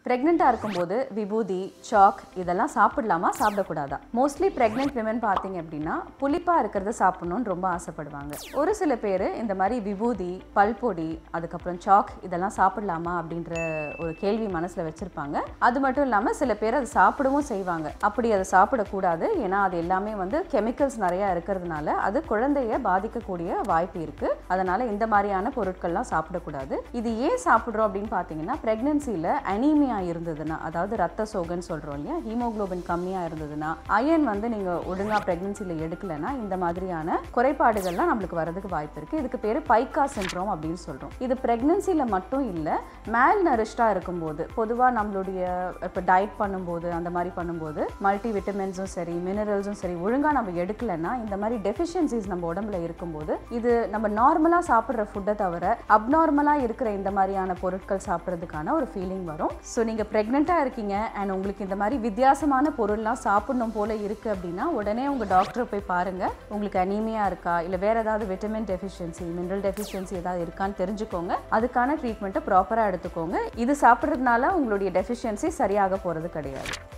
ப்ரெக்னெண்ட்டாக இருக்கும்போது விபூதி சாக் இதெல்லாம் சாப்பிடலாமா சாப்பிடக்கூடாதா மோஸ்ட்லி ப்ரெக்னென்ட் விமன் பார்த்தீங்க அப்படின்னா புளிப்பாக இருக்கிறத சாப்பிடணும்னு ரொம்ப ஆசைப்படுவாங்க ஒரு சில பேர் இந்த மாதிரி விபூதி பல்பொடி அதுக்கப்புறம் சாக் இதெல்லாம் சாப்பிடலாமா அப்படின்ற ஒரு கேள்வி மனசில் வச்சுருப்பாங்க அது மட்டும் இல்லாமல் சில பேர் அதை சாப்பிடவும் செய்வாங்க அப்படி அதை சாப்பிடக்கூடாது ஏன்னா அது எல்லாமே வந்து கெமிக்கல்ஸ் நிறையா இருக்கிறதுனால அது குழந்தைய பாதிக்கக்கூடிய வாய்ப்பு இருக்குது அதனால் இந்த மாதிரியான பொருட்கள்லாம் சாப்பிடக்கூடாது இது ஏன் சாப்பிட்றோம் அப்படின்னு பார்த்தீங்கன்னா ப்ரெக்னென்சியில் அனீமியா இருந்ததுன்னா அதாவது ரத்த சோகைன்னு சொல்கிறோம் இல்லையா ஹீமோகுளோபின் கம்மியாக இருந்ததுன்னா அயன் வந்து நீங்கள் ஒழுங்காக ப்ரெக்னென்சியில் எடுக்கலைன்னா இந்த மாதிரியான குறைபாடுகள்லாம் நம்மளுக்கு வரதுக்கு வாய்ப்பு இருக்குது இதுக்கு பேர் பைக்கா சின்ட்ரோம் அப்படின்னு சொல்கிறோம் இது ப்ரெக்னென்சியில் மட்டும் இல்லை மேல் நரிஷ்டாக இருக்கும்போது பொதுவாக நம்மளுடைய இப்போ டயட் பண்ணும்போது அந்த மாதிரி பண்ணும்போது மல்டி விட்டமின்ஸும் சரி மினரல்ஸும் சரி ஒழுங்காக நம்ம எடுக்கலைன்னா இந்த மாதிரி டெஃபிஷியன்சிஸ் நம்ம உடம்புல இருக்கும்போது இது நம்ம நார்மலாக சாப்பிட்ற ஃபுட்டை தவிர அப்நார்மலாக இருக்கிற இந்த மாதிரியான பொருட்கள் சாப்பிட்றதுக்கான ஒரு ஃபீலிங் வரும் ஸோ நீங்கள் ப்ரெக்னெண்ட்டாக இருக்கீங்க அண்ட் உங்களுக்கு இந்த மாதிரி வித்தியாசமான பொருள்லாம் சாப்பிடணும் போல இருக்குது அப்படின்னா உடனே உங்கள் டாக்டரை போய் பாருங்கள் உங்களுக்கு அனீமியா இருக்கா இல்லை வேறு ஏதாவது விட்டமின் டெஃபிஷியன்சி மினரல் டெஃபிஷியன்சி ஏதாவது இருக்கான்னு தெரிஞ்சுக்கோங்க அதுக்கான ட்ரீட்மெண்ட்டை ப்ராப்பராக எடுத்துக்கோங்க இது சாப்பிட்றதுனால உங்களுடைய டெஃபிஷியன்சி சரியாக போகிறது கிடையாது